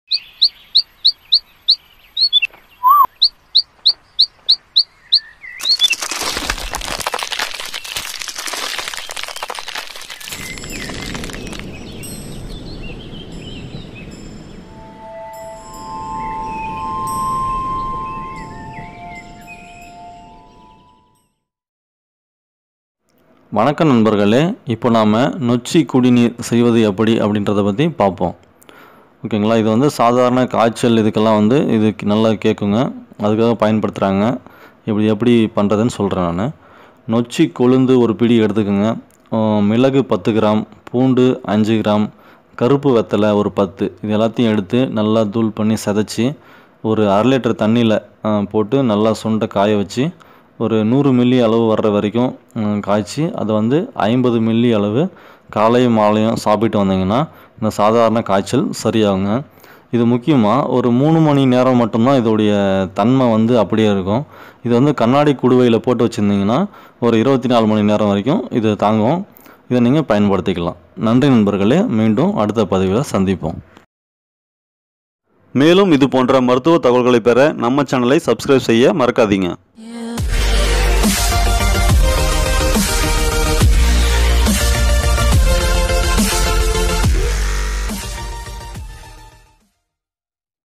வணக்கம் நண்பர்களே இப்போ நாம் நொச்சி குடிநீர் செய்வது எப்படி அப்படின்றத பற்றி பார்ப்போம் ஓகேங்களா இது வந்து சாதாரண காய்ச்சல் இதுக்கெல்லாம் வந்து இது நல்லா கேட்குங்க அதுக்காக பயன்படுத்துகிறாங்க இப்படி எப்படி பண்ணுறதுன்னு சொல்கிறேன் நான் நொச்சி கொழுந்து ஒரு பிடி எடுத்துக்கோங்க ஆஹ் மிளகு பத்து கிராம் பூண்டு அஞ்சு கிராம் கருப்பு வெத்தலை ஒரு பத்து இது எல்லாத்தையும் எடுத்து நல்லா தூள் பண்ணி சிதைச்சி ஒரு அரை லிட்டர் தண்ணியில் போட்டு நல்லா சுண்டை காய வச்சு ஒரு நூறு மில்லி அளவு வர்ற வரைக்கும் ம், காய்ச்சி அதை வந்து ஐம்பது மில்லி அளவு காலையும் மாலையும் சாப்பிட்டு வந்தீங்கன்னா இந்த சாதாரண காய்ச்சல் சரியாகுங்க இது முக்கியமாக ஒரு மூணு மணி நேரம் மட்டும்தான் இதோடைய தன்மை வந்து அப்படியே இருக்கும் இது வந்து கண்ணாடி குடுவையில் போட்டு வச்சுருந்தீங்கன்னா ஒரு இருபத்தி நாலு மணி நேரம் வரைக்கும் இது தாங்கும் இதை நீங்கள் பயன்படுத்திக்கலாம் நன்றி நண்பர்களே மீண்டும் அடுத்த பதிவில் சந்திப்போம் மேலும் இது போன்ற மருத்துவ தகவல்களை பெற நம்ம சேனலை சப்ஸ்கிரைப் செய்ய மறக்காதீங்க Yeah.